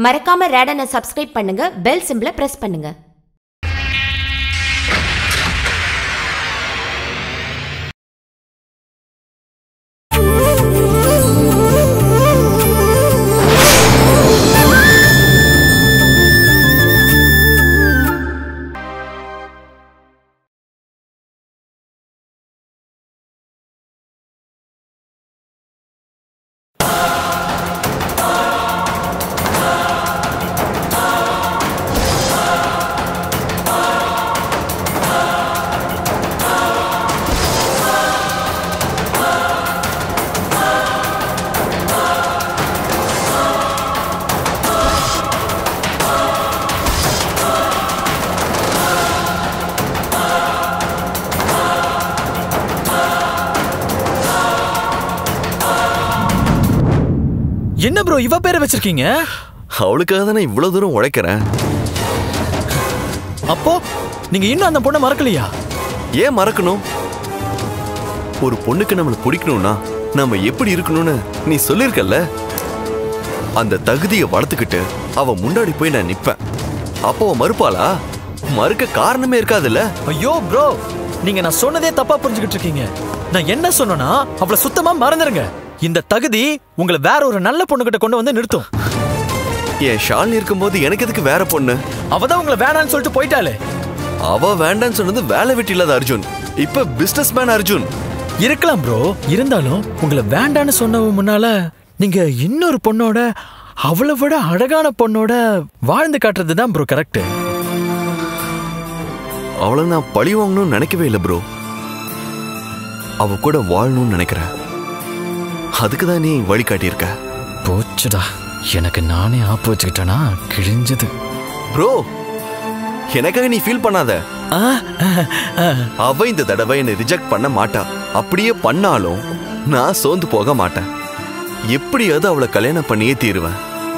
மறக்காம ரேடனை சப்ஸ்கிரைப் பண்ணுங்க பெல் சிம்பிளை பிரஸ் பண்ணுங்க என்ன ப்ரோ இவ பேரை வச்சிருக்கீங்க அவளுக்காக தானே இவ்வளவு தூரம் உழைக்கிறேன் அப்போ நீங்க இன்னும் அந்த பொண்ணை மறக்கலையா ஏன் மறக்கணும் ஒரு பொண்ணுக்கு நம்மளை பிடிக்கணும்னா நம்ம எப்படி இருக்கணும்னு நீ சொல்லியிருக்கல்ல அந்த தகுதியை வளர்த்துக்கிட்டு அவ முன்னாடி போய் நான் நிப்பேன் அப்போ அவ மறுப்பாளா மறுக்க காரணமே இருக்காதுல்ல ஐயோ ப்ரோ நீங்க நான் சொன்னதே தப்பா புரிஞ்சுக்கிட்டு இருக்கீங்க நான் என்ன சொன்னேன்னா அவளை சுத்தமா மறந்துருங்க இந்த தகுதி உங்களை வேற ஒரு நல்ல பொண்ணுகிட்ட கொண்டு வந்து நிறுத்தும் என் ஷாலினி இருக்கும்போது எனக்கு எதுக்கு வேற பொண்ணு அவ தான் உங்களை வேணான்னு சொல்லிட்டு போயிட்டாளே அவ வேண்டான்னு சொன்னது வேலை வெட்டி இல்லாத அர்ஜுன் இப்ப பிசினஸ் மேன் அர்ஜுன் இருக்கலாம் ப்ரோ இருந்தாலும் உங்களை வேண்டான்னு சொன்னவ முன்னால நீங்க இன்னொரு பொண்ணோட அவளை விட அழகான பொண்ணோட வாழ்ந்து காட்டுறது தான் ப்ரோ கரெக்ட் அவளை நான் பழி வாங்கணும்னு நினைக்கவே இல்லை ப்ரோ அவ கூட வாழணும்னு நினைக்கிறேன் அதுக்கு தான் நீ வழி காட்டியிருக்க போச்சுடா எனக்கு நானே ஆப்பு வச்சுக்கிட்டேனா கிழிஞ்சது ப்ரோ எனக்காக நீ ஃபீல் பண்ணாத ஆ, ஆ, ஆ. அவ இந்த தடவை என்னை ரிஜெக்ட் பண்ண மாட்டா அப்படியே பண்ணாலும் நான் சோர்ந்து போக மாட்டேன் எப்படியாவது அவளை கல்யாணம் பண்ணியே தீருவேன்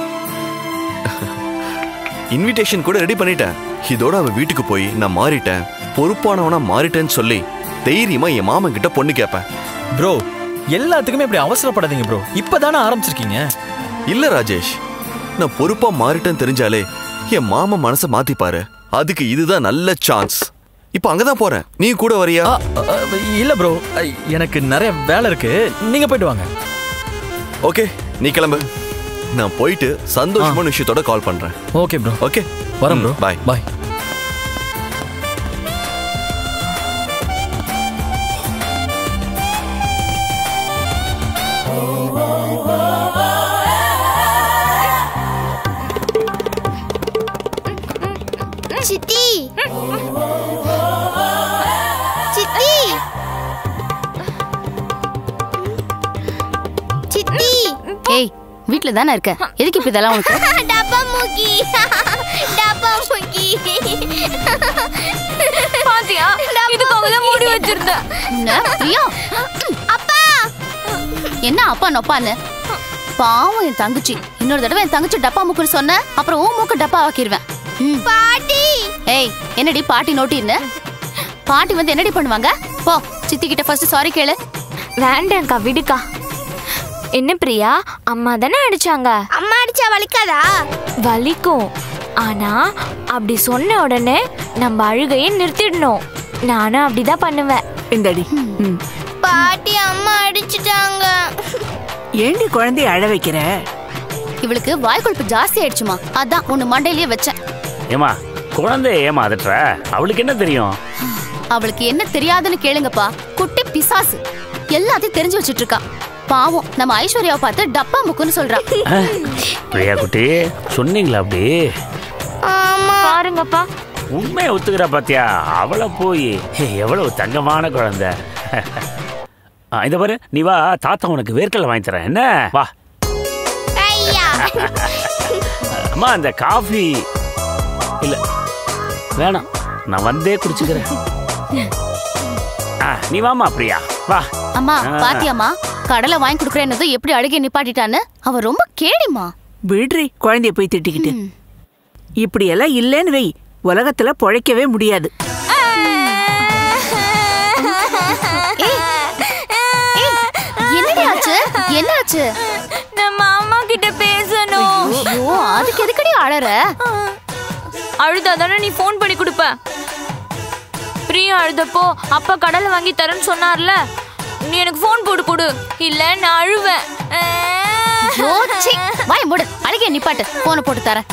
இன்விடேஷன் கூட ரெடி பண்ணிட்டேன் இதோட அவ வீட்டுக்கு போய் நான் மாறிட்டேன் பொறுப்பானவனா மாறிட்டேன்னு சொல்லி தைரியமா என் மாமன் கிட்ட பொண்ணு கேட்பேன் ப்ரோ எல்லாத்துக்குமே இப்படி அவசரப்படாதீங்க ப்ரோ இப்பதானே ஆரம்பிச்சிருக்கீங்க இல்ல ராஜேஷ் நான் பொறுப்பா மாறிட்டேன்னு தெரிஞ்சாலே என் மாமன் மனசை மாத்திப்பாரு அதுக்கு இதுதான் நல்ல சான்ஸ் இப்ப அங்கதான் போறேன் நீ கூட வரியா ஆ, ஆ, இல்ல ப்ரோ எனக்கு நிறைய வேலை இருக்கு நீங்க போயிட்டு வாங்க ஓகே நீ கிளம்பு நான் போயிட்டு சந்தோஷமான விஷயத்தோட கால் பண்றேன் ஓகே ப்ரோ ஓகே வரேன் ப்ரோ பாய் பாய் சித்தி சித்தி சித்தி ஏய் வீட்ல தானே இருக்க எதுக்கு இப்ப இதெல்லாம் உனக்கு டப்பா மூக்கி டப்பா மூக்கி பாத்தியா இதுக்காக தான் மூடி வச்சிருந்தேன் என்ன? பிரியா அப்பா என்ன அப்பா நொப்பான்னு பாவம் என் தங்கச்சி இன்னொரு தடவை என் தங்கச்சி டப்பா மூக்குன்னு சொன்ன அப்புறம் உன் மூக்க டப்பா ஆக்கிடுவேன் ம். பாட்டி ஏய் என்னடி பாட்டி நோட்டின்னு பாட்டி வந்து என்னடி பண்ணுவாங்க போ சித்தி கிட்ட ஃபர்ஸ்ட் சாரி கேளு வேண்டாம்க்கா விடுக்கா என்ன பிரியா அம்மா தானே அடிச்சாங்க அம்மா அடிச்சா வலிக்காதா வலிக்கும் ஆனா அப்படி சொன்ன உடனே நம்ம அழுகையை நிறுத்திடணும் நானும் அப்படிதான் பண்ணுவேன் இந்தடி ம். பாட்டி அம்மா அடிச்சிட்டாங்க ஏண்டி குழந்தைய அழ வைக்கிற இவளுக்கு வாய் கொழுப்பு ஜாஸ்தி ஆயிடுச்சுமா அதான் உன்னு மண்டையிலேயே வச்சேன் ஏமா குழந்தைய ஏமா அதட்டுற அவளுக்கு என்ன தெரியும் அவளுக்கு என்ன தெரியாதுன்னு கேளுங்கப்பா குட்டி பிசாசு எல்லாத்தையும் தெரிஞ்சு வச்சிட்டு இருக்கா பாவம் நம்ம ஐஸ்வர்யாவை பார்த்து டப்பா முக்குன்னு சொல்றா பிரியா குட்டி சொன்னீங்களா அப்படி ஆமா பாருங்கப்பா உண்மையை ஒத்துக்கிறா பாத்தியா அவளை போய் எவ்வளவு தங்கமான குழந்தை ஆ, இத பாரு நீ வா தாத்தா உனக்கு வேர்க்கடலை வாங்கி தரேன் என்ன வா ஐயா அம்மா அந்த காஃபி இல்ல வேணாம் நான் வந்தே குடிச்சுக்கிறேன் ஆ, நீ வாமா பிரியா வா அம்மா ஆ. பாத்தியாம்மா கடலை வாங்கி கொடுக்குறேன்னு எப்படி அழுகை நிப்பாட்டிட்டான்னு அவ ரொம்ப கேடிமா விடுறி குழந்தைய போய் திட்டிக்கிட்டு இப்படி எல்லாம் இல்லைன்னு வை உலகத்துல பொழைக்கவே முடியாது என்னடி ஆச்சு என்ன ஆச்சு நம்ம அம்மா கிட்ட பேசணும் ஐயோ அது அதுக்கு எதுக்கடி அழற அழுதா தானே நீ ஃபோன் பண்ணி கொடுப்ப பிரியா அழுதப்போ அப்பா கடலை வாங்கி தரேன்னு சொன்னார்ல நீ எனக்கு ஃபோன் போட்டு கொடு இல்ல நான் அழுவேன் ஐயோ, சீ, வாயை மூடு அழுகிய நிப்பாட்டு போனை போட்டு தரேன்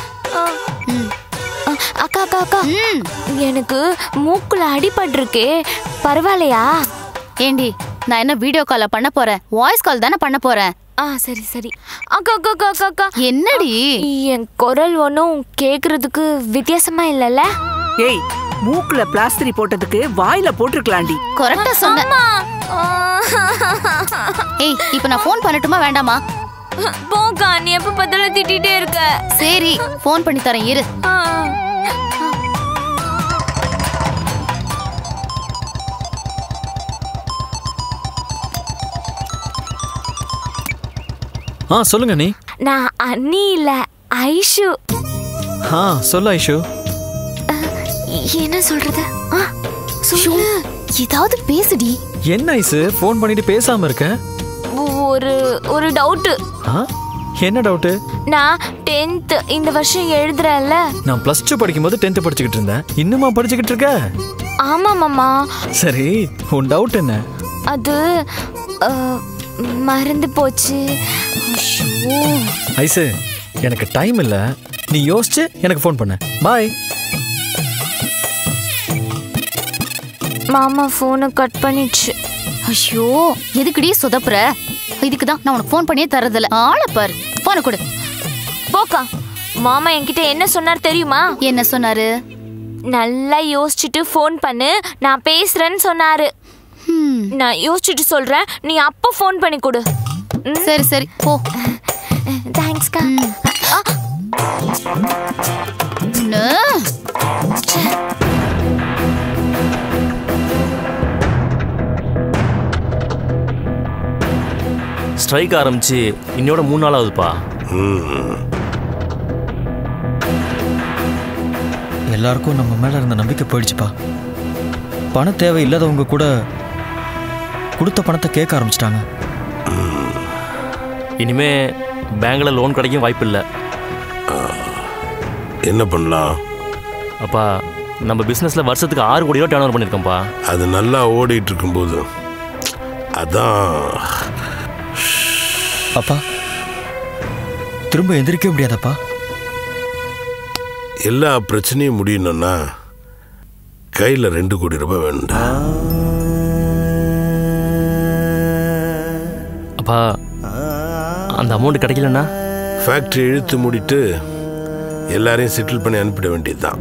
அக்கா அக்கா அக்கா ம் எனக்கு மூக்குல அடிபட்டிருக்கே பரவாயில்லையா ஏண்டி நான் என்ன வீடியோ கால பண்ண போறேன் வாய்ஸ் கால் தானே பண்ண போறேன் ஆ சரி சரி அக்கா அக்கா அக்கா அக்கா அக்கா என்னடி என் குரல் ஒன்றும் கேட்கறதுக்கு வித்தியாசமா இல்லைல்ல ஏய் மூக்குல பிளாஸ்டரி போட்டதுக்கு வாயில போட்டிருக்கலாண்டி கரெக்டா சொன்ன அம்மா ஏய் இப்போ நான் ஃபோன் பண்ணட்டுமா வேண்டாமா போக்கா நீ எப்ப பார்த்தாலும் திட்டிகிட்டே இருக்க சரி ஃபோன் பண்ணி தரேன் இரு ஆ. ஆ சொல்லுங்க நீ நான் அண்ணி இல்ல ஐஷு ஆ சொல்லு ஐஷு என்ன சொல்றது ஆ, சொல்லு ஏதாவது பேசுடி என்ன ஐசு ஃபோன் பண்ணிட்டு பேசாம இருக்க ஒரு ஒரு டவுட்டு ஆ என்ன டவுட்டு நான் டென்த் இந்த வருஷம் எழுதுறேன்ல நான் ப்ளஸ் டூ படிக்கும்போது டென்த்து படிச்சுக்கிட்டு இருந்தேன் இன்னுமா படிச்சுக்கிட்டு இருக்க ஆமா மாமா சரி உன் டவுட் என்ன அது அ, மறந்து போச்சு ஐயோ. ஐசு எனக்கு டைம் இல்ல நீ யோசிச்சு எனக்கு ஃபோன் பண்ண பாய் மாமா ஃபோனை கட் பண்ணிடுச்சு ஐயோ எதுக்குடி சொதப்புற இதுக்கு தான் நான் உனக்கு ஃபோன் பண்ணியே தரதில்ல ஆளை பாரு போனை கொடு போக்கா மாமா என்கிட்ட என்ன சொன்னார் தெரியுமா என்ன சொன்னாரு நல்லா யோசிச்சுட்டு ஃபோன் பண்ணு நான் பேசுறேன்னு சொன்னாரு ஹம், நான் யோசிச்சுட்டு சொல்றேன் நீ அப்போ ஃபோன் பண்ணி கொடு சரி சரி போ தேங்க்ஸ்க்கா என்ன? ஸ்ட்ரைக் ஆரம்பிச்சு இன்னையோட மூணு நாள் ஆகுதுப்பா எல்லாருக்கும் நம்ம மேல இருந்த நம்பிக்கை போயிடுச்சுப்பா பண தேவை இல்லாதவங்க கூட கொடுத்த பணத்தை கேட்க ஆரம்பிச்சிட்டாங்க இனிமே பேங்க்ல லோன் கிடைக்கும் வாய்ப்பு இல்லை என்ன பண்ணலாம் அப்பா நம்ம பிஸ்னஸில் வருஷத்துக்கு ஆறு கோடி ரூபா டேர்ன் ஓவர் பண்ணியிருக்கோம்ப்பா அது நல்லா ஓடிட்டு இருக்கும்போது அதான் அப்பா திரும்ப எந்திரிக்க முடியாதப்பா எல்லா பிரச்சனையும் முடியணும்னா கையில் ரெண்டு கோடி ரூபாய் வேணும்டா அப்பா அந்த அமௌண்ட் கிடைக்கலன்னா ஃபேக்ட்ரி இழுத்து மூடிட்டு எல்லாரையும் செட்டில் பண்ணி அனுப்பிட வேண்டியதுதான்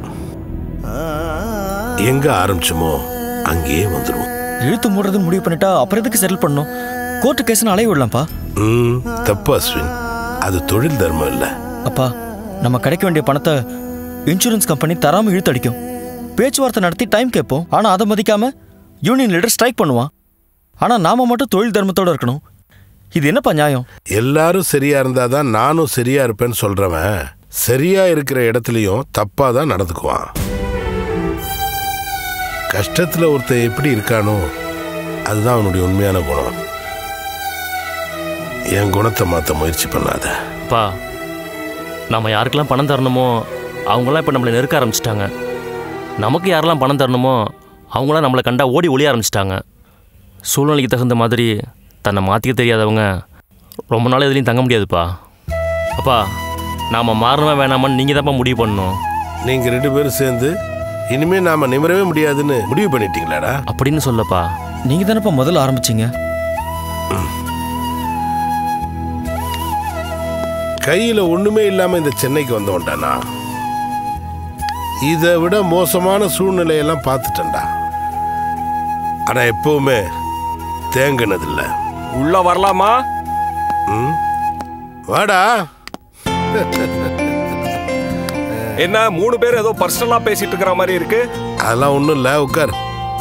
எங்க ஆரம்பிச்சோமோ அங்கேயே வந்துடும் இழுத்து மூடுறதுன்னு முடிவு பண்ணிட்டா அப்புறம் எதுக்கு செட்டில் பண்ணணும் கோர்ட்டு கேஸ்னு அலைய விடலாம்ப்பா ம் தப்பு அஸ்வின் அது தொழில் தர்மம் இல்லை அப்பா நம்ம கிடைக்க வேண்டிய பணத்தை இன்சூரன்ஸ் கம்பெனி தராம இழுத்தடிக்கும் பேச்சுவார்த்தை நடத்தி டைம் கேட்போம் ஆனா அதை மதிக்காம யூனியன் லீடர் ஸ்ட்ரைக் பண்ணுவான் ஆனா நாம மட்டும் தொழில் தர்மத்தோட இருக்கணும் இது என்னப்பா நியாயம் எல்லாரும் சரியா இருந்தாதான் நானும் சரியா இருப்பேன்னு சொல்றவன் சரியா இருக்கிற இடத்துலயும் தப்பா தான் நடந்துக்குவான் கஷ்டத்துல ஒருத்தன் எப்படி இருக்கானோ அதுதான் அவனுடைய உண்மையான குணம் என் குணத்தை மாத்த முயற்சி பண்ணாத அப்பா நம்ம யாருக்கெல்லாம் பணம் தரணுமோ அவங்களாம் இப்போ நம்மளை நெருக்க ஆரம்பிச்சிட்டாங்க நமக்கு யாரெல்லாம் பணம் தரணுமோ அவங்களாம் நம்மளை கண்டா ஓடி ஒளிய ஆரம்பிச்சிட்டாங்க சூழ்நிலைக்கு தகுந்த மாதிரி தன்னை மாற்றிக்க தெரியாதவங்க ரொம்ப நாள் எதுலேயும் தங்க முடியாதுப்பா அப்பா நாம் மாறணுமா வேணாமான்னு நீங்கள் தான்ப்பா முடிவு பண்ணணும் நீங்க ரெண்டு பேரும் சேர்ந்து இனிமே நாம நிமிரவே முடியாதுன்னு முடிவு பண்ணிட்டீங்களாடா அப்படின்னு சொல்லப்பா நீங்க தானப்பா முதல்ல ஆரம்பிச்சீங்க கையில ஒண்ணுமே இல்லாம இந்த சென்னைக்கு வந்தவன்டானா இதை விட மோசமான சூழ்நிலையெல்லாம் பார்த்துட்டேன்டா ஆனா எப்பவுமே தேங்கினதில்லை உள்ள வரலாமா ம் வாடா என்ன மூணு பேர் ஏதோ பர்சனலா பேசிட்டு இருக்கிற மாதிரி இருக்கு அதெல்லாம் ஒன்றும் இல்லை உட்கார்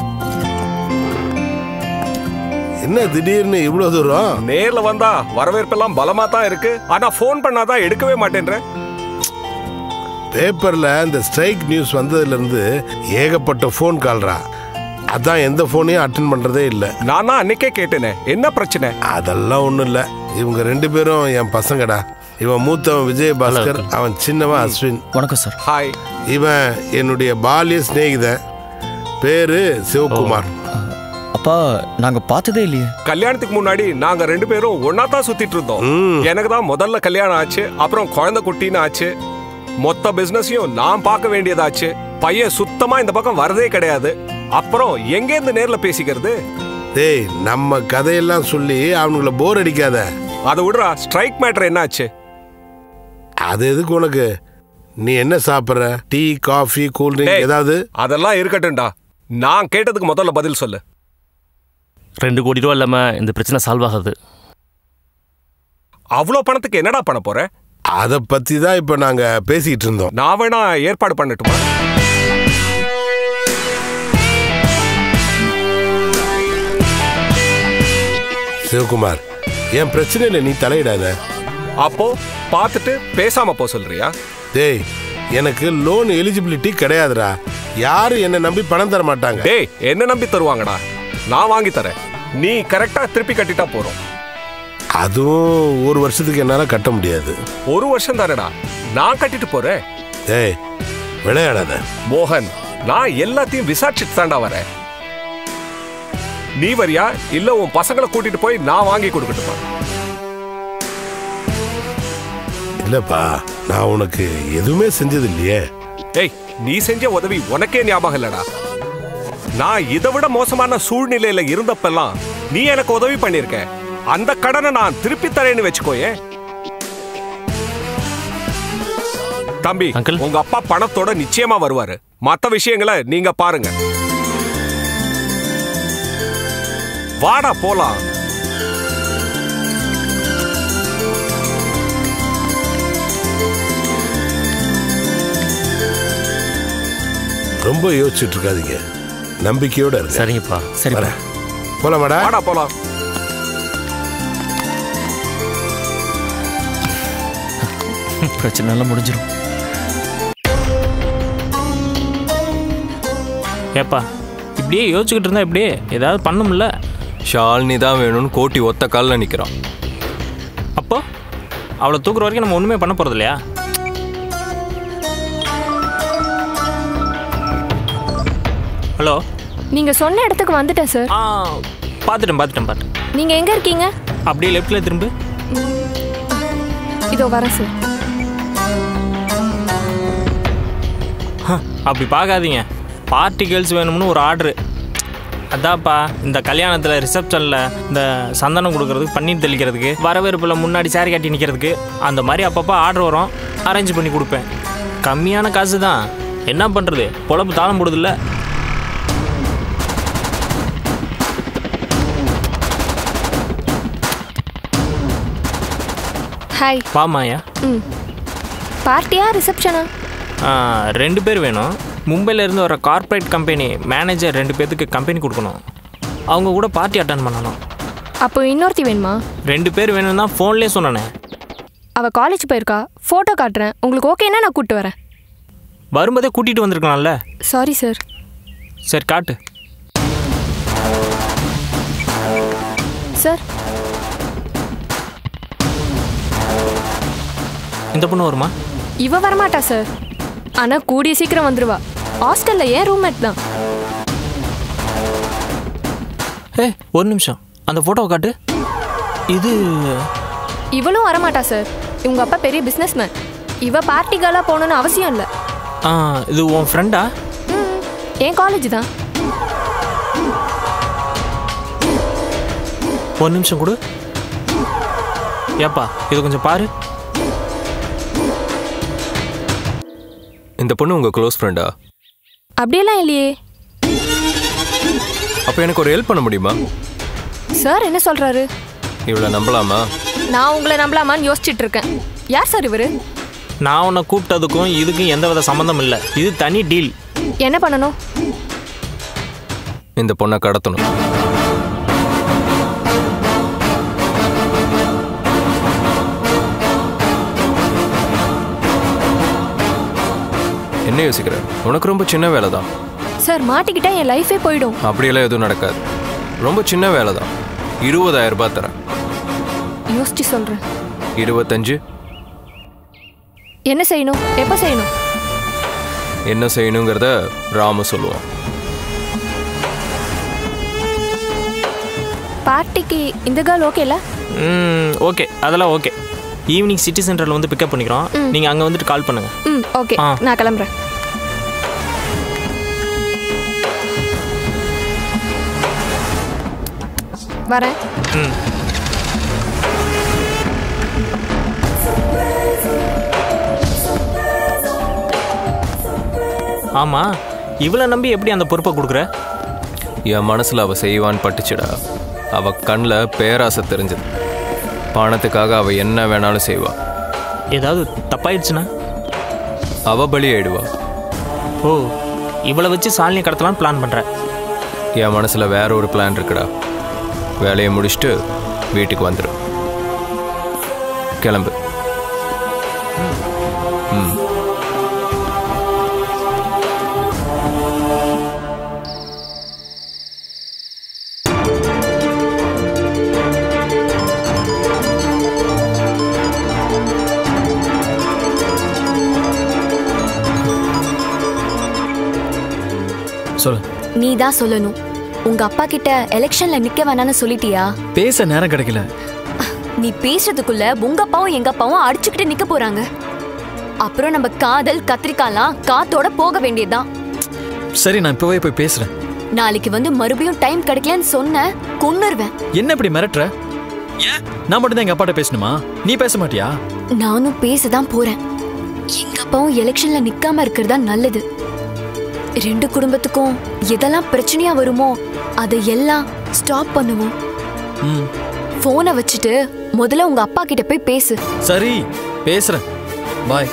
என்ன திடீர்னு இவ்வளோ தூரம் நேர்ல வந்தா வரவேற்பெல்லாம் பலமா தான் இருக்கு ஆனா ஃபோன் பண்ணாதான் எடுக்கவே மாட்டேன்ற பேப்பர்ல இந்த ஸ்ட்ரைக் நியூஸ் வந்ததுலேருந்து ஏகப்பட்ட ஃபோன் கால்ரா அதான் எந்த ஃபோனையும் அட்டன் பண்ணுறதே இல்லை நான் தான் அன்னைக்கே கேட்டேனே என்ன பிரச்சனை அதெல்லாம் ஒன்றும் இல்லை இவங்க ரெண்டு பேரும் என் பசங்கடா இவன் மூத்தவன் விஜயபாஸ்கர் அவன் சின்னவன் அஸ்வின் வணக்கம் சார் ஹாய் இவன் என்னுடைய பால்ய சிநேகிதன் பேரு சிவகுமார் அப்பா நாங்க பார்த்ததே இல்லையே கல்யாணத்துக்கு முன்னாடி நாங்க ரெண்டு பேரும் ஒன்னா தான் சுத்திட்டு இருந்தோம் எனக்கு தான் முதல்ல கல்யாணம் ஆச்சு அப்புறம் குழந்தை குட்டின்னு ஆச்சு மொத்த பிசினஸையும் நான் பார்க்க வேண்டியதாச்சு பையன் சுத்தமா இந்த பக்கம் வரதே கிடையாது அப்புறம் எங்க இருந்து நேர்ல பேசிக்கிறது டேய் நம்ம கதையெல்லாம் சொல்லி அவனுங்கள போர் அடிக்காத அதை விடுறா ஸ்ட்ரைக் மேட்டர் என்னாச்சு அது எதுக்கு உனக்கு நீ என்ன சாப்பிட்ற டீ காஃபி கூல் ட்ரிங்க் டேய், ஏதாவது அதெல்லாம் இருக்கட்டும்டா நான் கேட்டதுக்கு முதல்ல பதில் சொல்லு ரெண்டு கோடி ரூபா இல்லாமல் இந்த பிரச்சனை சால்வ் ஆகாது அவ்வளோ பணத்துக்கு என்னடா பண்ண போற அதை பத்தி தான் இப்போ நாங்க பேசிட்டு இருந்தோம் நான் வேணா ஏற்பாடு பண்ணட்டுமா சிவகுமார் என் பிரச்சனையில நீ தலையிடாத அப்போ பார்த்துட்டு பேசாம போ சொல்றியா டேய் எனக்கு லோன் எலிஜிபிலிட்டி கிடையாதுடா யாரும் என்னை நம்பி பணம் தர மாட்டாங்க டேய் என்ன நம்பி தருவாங்கடா நான் வாங்கி தரேன் நீ கரெக்டா திருப்பி கட்டிட்டா போறோம் அதுவும் ஒரு வருஷத்துக்கு என்னால கட்ட முடியாது ஒரு வருஷம் தானடா நான் கட்டிட்டு போறேன் டேய் விளையாடாத மோகன் நான் எல்லாத்தையும் விசாரிச்சுட்டு தாண்டா வரேன் நீ வரியா இல்ல உன் பசங்களை கூட்டிட்டு போய் நான் வாங்கி கொடுக்கட்டுமா இல்லப்பா நான் உனக்கு எதுவுமே செஞ்சது இல்லையே ஏய் நீ செஞ்ச உதவி உனக்கே ஞாபகம் இல்லடா நான் இதை விட மோசமான சூழ்நிலையில இருந்தப்பெல்லாம் நீ எனக்கு உதவி பண்ணிருக்க அந்த கடனை நான் திருப்பி தரேன்னு வச்சுக்கோயே தம்பி உங்க அப்பா பணத்தோட நிச்சயமா வருவாரு மத்த விஷயங்களை நீங்க பாருங்க வாடா போலாம் ரொம்ப யோசிச்சுட்டு இருக்காதீங்க நம்பிக்கையோட இருங்க சரிங்கப்பா சரிப்பா போலாமாடா வாடா போலாம் பிரச்சனை எல்லாம் முடிஞ்சிடும் ஏப்பா இப்படியே யோசிச்சுக்கிட்டு இருந்தா இப்படியே ஏதாவது பண்ணும்ல ஷாலினி தான் வேணும்னு கோட்டி ஒத்த காலில் நிற்கிறான் அப்போ அவளை தூக்குற வரைக்கும் நம்ம ஒன்றுமே பண்ண போகிறது இல்லையா ஹலோ நீங்க சொன்ன இடத்துக்கு வந்துட்டேன் சார் பார்த்துட்டேன் பார்த்துட்டேன் பார்த்துட்டேன் நீங்க எங்க இருக்கீங்க அப்படியே லெஃப்டில் திரும்பு இதோ வரேன் சார் ஹ, அப்படி பார்க்காதீங்க பார்ட்டி கேர்ள்ஸ் வேணும்னு ஒரு ஆர்டரு அதான்ப்பா இந்த கல்யாணத்தில் ரிசப்ஷனில் இந்த சந்தனம் கொடுக்கறதுக்கு பன்னீர் தெளிக்கிறதுக்கு வரவேற்பில் முன்னாடி சாரி கட்டி நிற்கிறதுக்கு அந்த மாதிரி அப்பப்போ ஆர்டர் வரும் அரேஞ்ச் பண்ணி கொடுப்பேன் கம்மியான காசு தான் என்ன பண்ணுறது பொழப்பு தாளம் போடுதில்ல ஹாய் வாமாயா ம் பார்ட்டியா ரிசப்ஷனா ஆ, ரெண்டு பேர் வேணும் மும்பையில இருந்து வர கார்ப்பரேட் கம்பெனி மேனேஜர் ரெண்டு பேர்த்துக்கு கம்பெனி கொடுக்கணும் அவங்க கூட பார்ட்டி அட்டன் பண்ணணும் அப்போ இன்னொருத்தி வேணுமா ரெண்டு பேர் வேணும் தான் ஃபோன்லேயே சொன்னானே அவ காலேஜ் போயிருக்கா ஃபோட்டோ காட்டுறேன் உங்களுக்கு ஓகேனா நான் கூப்பிட்டு வரேன் வரும்போதே கூட்டிகிட்டு வந்திருக்கலாம்ல சாரி சார் சரி காட்டு சார் இந்த பொண்ணு வருமா இவ வரமாட்டா சார் ஆனா கூடிய சீக்கிரம் வந்துருவா ஹாஸ்டல்ல ஏன் ரூம்மேட் தான் ஏ ஒரு நிமிஷம் அந்த ஃபோட்டோவை காட்டு இது இவளும் வரமாட்டா சார் இவங்க அப்பா பெரிய பிஸ்னஸ் மேன் இவ பார்ட்டி கேர்ளாக போகணுன்னு அவசியம் இல்லை ஆ இது உன் ஃப்ரெண்டா என் காலேஜ் தான் ஒரு நிமிஷம் கொடு ஏப்பா இது கொஞ்சம் பாரு இந்த பொண்ணு உங்கள் க்ளோஸ் ஃப்ரெண்டா அப்படியெல்லாம் இல்லையே அப்போ எனக்கு ஒரு ஹெல்ப் பண்ண முடியுமா சார் என்ன சொல்றாரு இவளை நம்பலாமா நான் உங்களை நம்பலாமான்னு யோசிச்சுட்டு இருக்கேன் யார் சார் இவரு நான் உன்னை கூப்பிட்டதுக்கும் இதுக்கும் எந்த வித சம்மந்தம் இல்லை இது தனி டீல் என்ன பண்ணணும் இந்த பொண்ணை கடத்தணும் என்ன யோசிக்கிற உனக்கு ரொம்ப சின்ன வேலை தான் சார் மாட்டிக்கிட்டா என் லைஃபே போயிடும் அப்படியெல்லாம் எதுவும் நடக்காது ரொம்ப சின்ன வேலை தான் இருபதாயிரம் ரூபாய் தரேன் யோசிச்சு சொல்றேன் இருபத்தஞ்சு என்ன செய்யணும் எப்போ செய்யணும் என்ன செய்யணுங்கிறத ராமு சொல்லுவான் பார்ட்டிக்கு இந்த கேர்ள் ஓகேல ம் ஓகே அதெல்லாம் ஓகே ஈவினிங் சிட்டி சென்டரில் வந்து பிக்கப் பண்ணிக்கிறோம் நீங்கள் அங்கே வந்துட்டு கால் பண்ணுங்கள் ம் ஓகே ஆ. நான் கிளம்புறேன் வரேன் ம் ஆமாம் இவளை நம்பி எப்படி அந்த பொறுப்பை கொடுக்குற என் மனசுல அவ செய்வான்னு பட்டுச்சுடா அவ கண்ணில் பேராசை தெரிஞ்சது பணத்துக்காக அவ என்ன வேணாலும் செய்வா ஏதாவது தப்பாயிடுச்சுன்னா அவ பலி ஆயிடுவா ஓ இவளை வச்சு சாலினி கடத்தலாம் பிளான் பண்ணுற என் மனசுல வேற ஒரு பிளான் இருக்குடா வேலையை முடிச்சுட்டு வீட்டுக்கு வந்துடும் கிளம்பு ம் சொல்லு நீ தான் சொல்லணும் உங்க அப்பா கிட்ட எலெக்ஷன்ல நிக்க வேணாம்னு சொல்லிட்டியா பேச நேரம் கிடைக்கல நீ பேசுறதுக்குள்ள உங்க அப்பாவும் எங்க அப்பாவும் அடிச்சுக்கிட்டு நிக்க போறாங்க அப்புறம் நம்ம காதல் கத்திரிக்காலாம் காத்தோட போக வேண்டியதுதான் சரி நான் இப்பவே போய் பேசுறேன் நாளைக்கு வந்து மறுபடியும் டைம் கிடைக்கலன்னு சொன்ன கொன்னுருவேன் என்ன இப்படி மிரட்டுற ஏன் நான் மட்டும் தான் எங்க அப்பாட்ட பேசணுமா நீ பேச மாட்டியா நானும் பேசதான் போறேன் எங்க அப்பாவும் எலெக்ஷன்ல நிக்காம இருக்கிறது தான் நல்லது ரெண்டு குடும்பத்துக்கும் எதெல்லாம் பிரச்சனையா வருமோ அதை எல்லாம் ஸ்டாப் பண்ணுவோம் ம் போனை வச்சுட்டு முதல்ல உங்க அப்பா கிட்ட போய் பேசு சரி பேசுறேன் பாய்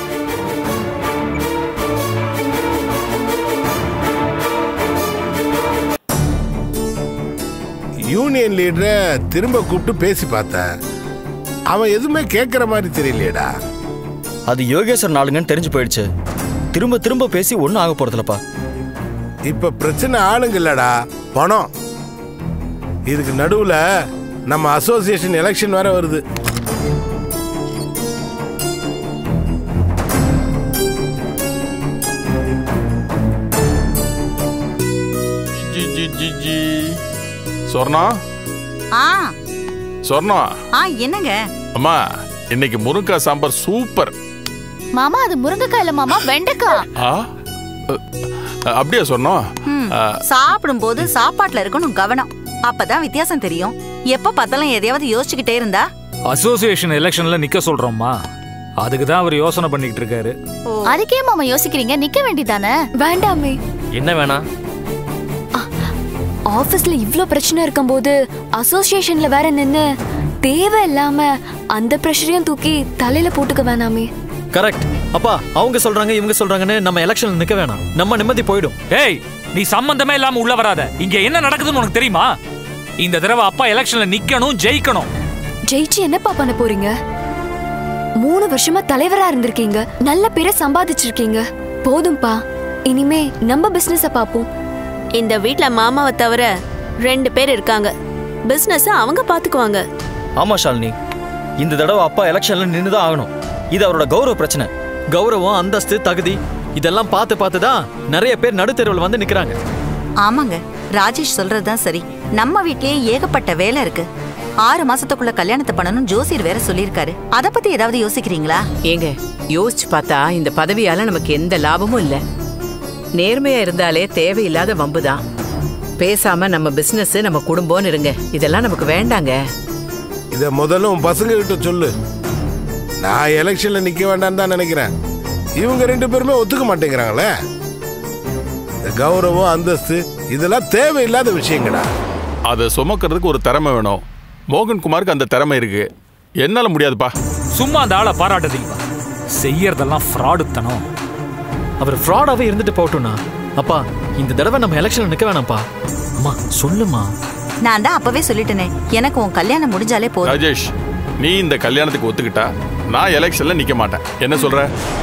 யூனியன் லீடரை திரும்ப கூப்பிட்டு பேசி பார்த்தேன் அவன் எதுவுமே கேட்குற மாதிரி தெரியலையேடா அது யோகேஸ்வர் நாளுங்கன்னு தெரிஞ்சு போயிடுச்சு திரும்ப திரும்ப பேசி ஒன்றும் ஆக போறதில்லப்பா இப்ப பிரச்சனை ஆளுங்க இல்லடா பணம் இதுக்கு நடுவுல நம்ம அசோசியேஷன் எலெக்ஷன் வேற வருது ஜி ஜி ஜி ஜி சொர்ணா ஆ சொர்ணா ஆ என்னங்க அம்மா இன்னைக்கு முருங்கக்காய் சாம்பார் சூப்பர் மாமா அது முருங்கைக்காய் இல்ல மாமா வெண்டைக்காய் ஆ அ, அப்படியா சொன்னோம் ம், சாப்பிடும்போது சாப்பாட்டுல இருக்கணும் கவனம் அப்பதான் வித்தியாசம் தெரியும் எப்ப பார்த்தாலும் எதையாவது யோசிச்சுக்கிட்டே இருந்தா அசோசியேஷன் எலெக்ஷன்ல நிக்க சொல்றோம்மா அதுக்கு தான் அவர் யோசனை பண்ணிட்டு இருக்காரு அதுக்கே மாமா யோசிக்கிறீங்க நிக்க வேண்டியதானே வேண்டாமே என்ன வேணாம் ஆபீஸ்ல இவ்ளோ பிரச்சனை இருக்கும்போது அசோசியேஷன்ல வேற நின்னு தேவையில்லாம அந்த பிரஷரையும் தூக்கி தலையில போட்டுக்க வேணாமே கரெக்ட் அப்பா அவங்க சொல்றாங்க இவங்க சொல்றாங்கன்னு நம்ம எலெக்ஷன்ல நிக்க வேணாம் நம்ம நிம்மதி போயிடும் ஏய் நீ சம்பந்தமே இல்லாம உள்ள வராத இங்க என்ன நடக்குதுன்னு உனக்கு தெரியுமா இந்த தடவை அப்பா எலெக்ஷன்ல நிக்கணும் ஜெயிக்கணும் ஜெயிச்சு என்னப்பா பண்ண போறீங்க மூணு வருஷமா தலைவரா இருந்திருக்கீங்க நல்ல பேரை சம்பாதிச்சிருக்கீங்க போதும்பா இனிமே நம்ம பிசினஸ பாப்போம் இந்த வீட்ல மாமாவை தவிர ரெண்டு பேர் இருக்காங்க பிசினஸ் அவங்க பாத்துக்குவாங்க ஆமா ஷாலினி இந்த தடவை அப்பா எலெக்ஷன்ல நின்று தான் ஆகணும் இது அவரோட கௌரவ பிரச்சனை கௌரவம் அந்தஸ்து தகுதி இதெல்லாம் பார்த்து பார்த்து தான் நிறைய பேர் நடுத்தெருவில் வந்து நிக்கிறாங்க ஆமாங்க ராஜேஷ் சொல்றதுதான் சரி நம்ம வீட்லயே ஏகப்பட்ட வேலை இருக்கு ஆறு மாசத்துக்குள்ள கல்யாணத்தை பண்ணணும் ஜோசியர் வேற சொல்லியிருக்காரு அத பத்தி ஏதாவது யோசிக்கிறீங்களா ஏங்க யோசிச்சு பார்த்தா இந்த பதவியால நமக்கு எந்த லாபமும் இல்ல நேர்மையா இருந்தாலே தேவையில்லாத வம்பு தான் பேசாம நம்ம பிசினஸ் நம்ம குடும்பம்னு இருங்க இதெல்லாம் நமக்கு வேண்டாங்க இத முதல்ல உன் பசங்க கிட்ட சொல்லு நான் எலெக்ஷன்ல நிக்க வேண்டாம்னு தான் நினைக்கிறேன் இவங்க ரெண்டு பேருமே ஒத்துக்க மாட்டேங்கிறாங்களே இந்த கௌரவம் அந்தஸ்து இதெல்லாம் தேவையில்லாத விஷயங்கடா அதை சுமக்கிறதுக்கு ஒரு திறமை வேணும் மோகன்குமாருக்கு அந்த திறமை இருக்கு என்னால முடியாதுப்பா சும்மா அந்த ஆளை பாராட்டுதீங்க செய்யறதெல்லாம் ஃப்ராடுத்தனம் அவர் ஃப்ராடாவே இருந்துட்டு போகட்டும்னா அப்பா இந்த தடவை நம்ம எலெக்ஷன்ல நிக்க வேணாம்ப்பா அம்மா சொல்லுமா நான் தான் அப்பவே சொல்லிட்டேனே எனக்கு உன் கல்யாணம் முடிஞ்சாலே போதும் ராஜேஷ் நீ இந்த கல்யாணத்துக்கு ஒத்துக்கிட்டா நான் எலெக்ஷன்ல நிக்க மாட்டேன் என்ன சொல்ற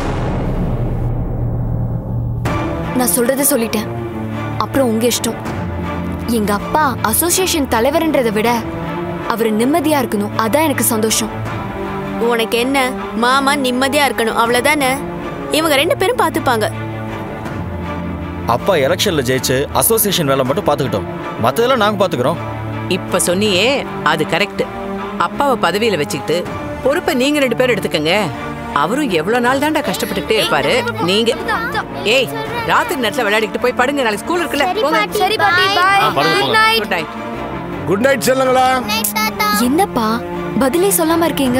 நான் சொல்றத சொல்லிட்டேன் அப்புறம் உங்க இஷ்டம் எங்க அப்பா அசோசியேஷன் தலைவர்ன்றதை விட அவர் நிம்மதியா இருக்கணும் அதான் எனக்கு சந்தோஷம் உனக்கு என்ன மாமா நிம்மதியா இருக்கணும் அவ்வளவுதானே இவங்க ரெண்டு பேரும் பாத்துப்பாங்க அப்பா எலெக்ஷன்ல ஜெயிச்சு அசோசியேஷன் வேலை மட்டும் பார்த்துக்கிட்டோம் மற்றதெல்லாம் நாங்கள் பார்த்துக்குறோம் இப்ப சொன்னியே அது கரெக்ட் அப்பாவை பதவியில வச்சுக்கிட்டு பொறுப்பை நீங்க ரெண்டு பேரும் எடுத்துக்கங்க அவரும் எவ்வளவு நாள் தான்டா கஷ்டப்பட்டுக்கிட்டே இருப்பாரு நீங்க ஏய் ராத்திரி நேரத்துல விளையாடிக்கிட்டு போய் படுங்க நாளைக்கு ஸ்கூல் இருக்குல்ல போங்க சரி பாட்டி பாய் ஆ, படுங்க, குட் போங்க. Night good night good night சொல்லுங்களா என்னப்பா பதிலே சொல்லாம இருக்கீங்க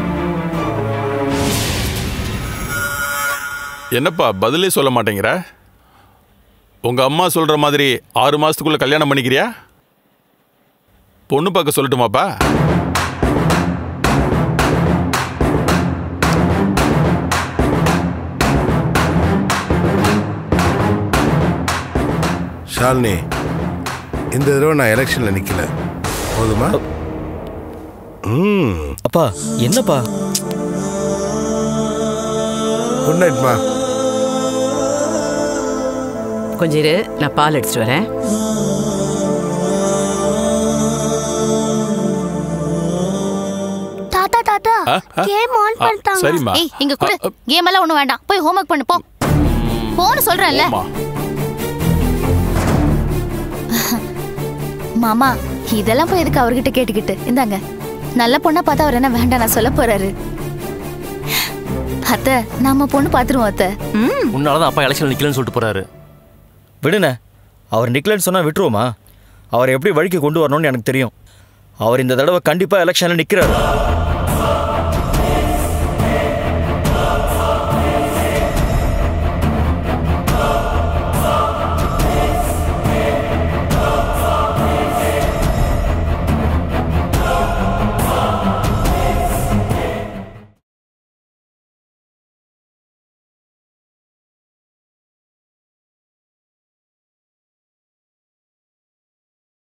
என்னப்பா பதிலே சொல்ல மாட்டேங்கிற உங்க அம்மா சொல்ற மாதிரி ஆறு மாசத்துக்குள்ள கல்யாணம் பண்ணிக்கிறியா பொண்ணு பார்க்க சொல்லட்டுமாப்பா ஷாலினி இந்த தடவை நான் எலெக்ஷன்ல நிக்கல போதுமா ம் அப்பா என்னப்பா குட் நைட்மா கொஞ்சம் இரு நான் பால் எடுத்துட்டு வரேன் தாத்தா தாத்தா ஆ, ஆ. கேம் ஆன் ஆ, பண்ணிட்டாங்க சரிம்மா. ஏய் இங்க குடு கேம் எல்லாம் ஒண்ணும் வேண்டாம் போய் ஹோம்வொர்க் பண்ணு போ போன்னு சொல்றேன்ல மாமா இதெல்லாம் போய் எதுக்கு அவர்கிட்ட கேட்டுக்கிட்டு இந்தாங்க நல்ல பொண்ணா பார்த்தா அவர் என்ன வேண்டாம் நான் சொல்ல போறாரு அத்தை நாம பொண்ணு பாத்துருவோம் அத்தை உன்னாலதான் அப்பா எலெக்ஷன் நிக்கலன்னு சொல்லிட்டு போறாரு விடுண்ணே அவர் நிக்கலன்னு சொன்னா விட்டுருவோமா அவரை எப்படி வழிக்கு கொண்டு வரணும்னு எனக்கு தெரியும் அவர் இந்த தடவை கண்டிப்பா எலெக்ஷன்ல நிக்கிறாரு